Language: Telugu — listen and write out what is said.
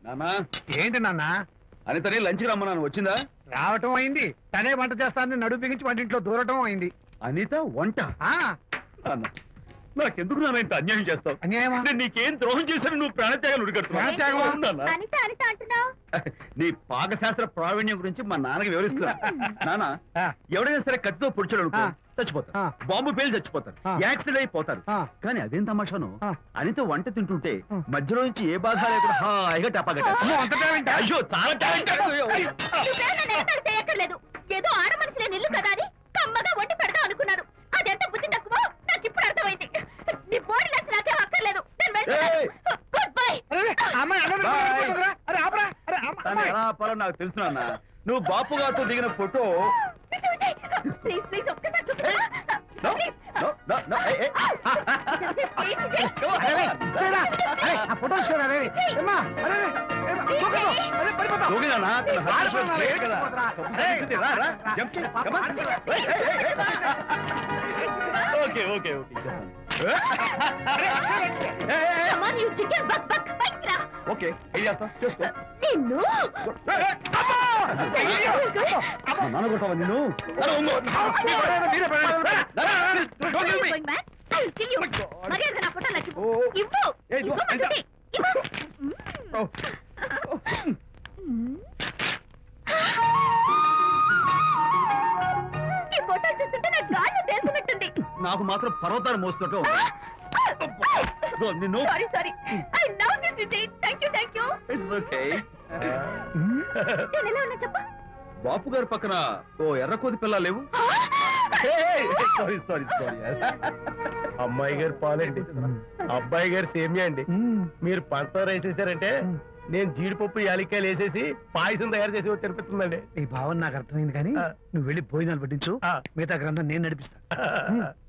నానా ఏంటి నాన్న అనితని లంచ్కి రమ్మన్నాను వచ్చిందా రావటం అయింది తనే వంట చేస్తానని నడుపు బిగించి వంటింట్లో దూరటం అయింది అనిత వంట ఆ నాన్న నాకెందుకు నాన్న ఇంత అన్యాయం చేస్తావు అన్యాయమా నేను నీకేం ద్రోహం చేశాను నువ్వు ప్రాణత్యాగం ప్రాణత్యాగమా? ఉడికడుతున్నావు అనిత అనిత అంటున్నావు నీ పాకశాస్త్ర ప్రావీణ్యం గురించి మా నాన్నకి వివరిస్తున్నా నాన్న ఆ, ఎవడైనా సరే కత్తితో పొడిచాడు అనుకో ఆ. చచ్చిపోతారు ఆ. బాంబు పేలు చచ్చిపోతారు ఆ. యాక్సిడెంట్ అయిపోతారు ఆ. కానీ అదేం తమాషాను ఆ. అనిత వంట తింటుంటే ఆ. మధ్యలో నుంచి ఏ బాధ లేకుండా హాయిగా టపాగట అమ్మో, అంత టాలెంటా? అయ్యో చాలా టాలెంట్ నువ్వే నన్ను ఎగతాళి చేయక్కర్లేదు ఏదో ఆడ మనిషిలే నిల్లు కదా అని కమ్మగా వండి పెడదాం అనుకున్నాను అదెంత బుద్ధి తక్కువ నాకు ఇప్పుడు అర్థమైంది నీ బోడి నచ్చి నాకేం అక్కర్లేదు నేను ఏయ్! గుడ్ బై అరే, అమ్మాయి, అన్నం Bye. పెట్టుకోరా? అరే, ఆపరా? అరే, అమ్మ, తను అమ్మాయి. ఎలా ఆపాలో నాకు తెలుసు నాన్న నువ్వు బాపు గారితో దిగిన ఫోటో ప్లీజ్ ప్లీజ్ ఒక్కసారి No, చూపించు no, no, no, hey, hey. Come on, అరే, come on. చూడరా? అరే, ఆ ఫోటో చూడరా, అరే, ఏమ్మా, అరే, అరే, ఏమ్మా, దూకదు, అరే, పడిపోతావు. దూకి నాన్న, తన ఏయ్, హస్బెండ్ ఆడుకోరా, ప్లేయర్ కదా. ఏడుకోరా. ఒకసారి ఇచ్చింది, రా, రా, jump చేయి, come on. Hey, hey, hey, hey. Okay okay okay చేస్తాను. అరే, అరే, Hey, hey, hey. Come on you chicken buck buck bike రా ఓకే ఏం చేస్తాం చేసుకో నిన్ను Hey, hey, అమ్మా! మా నాన్న కొట్టావా నిన్ను నాన్న, ఉంగు. మీరే పడండి. నాన్న, don't kill me. Going back? I'll kill you. మర్యాదగా నా ఫోటోలు నాకు ఇవ్వు. ఓ. ఇవ్వు. ఏయ్, ఇదిగో, ఇవ్వమంటుంది. ఇవ్వు. ఓ. ఈ ఫోటోలు చూస్తుంటే నాకు గాల్లో తేలుతున్నట్టుంది నాకు మాత్రం పర్వతాలు మోస్తుంటాం ఇదిగో, నిన్ను sorry sorry I love this Vijay thank you thank you it's okay నేను ఎలా ఉన్నా చెప్పు బాపు గారి పక్కన ఓ ఎర్ర కోతి పిల్ల లేవు సారీ సారీ సారీ అమ్మాయి గారు పాలండి అబ్బాయి గారు సేమియా అండి మ్మ్. మీరు పంచదార వేసేసారంటే నేను జీడిపప్పు యాలిక్కాయలు వేసేసి పాయసం తయారు చేసి వచ్చి తినిపిస్తుందండి ఈ భావన నాకు అర్థమైంది కానీ ఆ. నువ్వు వెళ్ళి భోజనాలు పట్టించు ఆ. మిగతా గ్రంథం నేను నడిపిస్తా ఆ.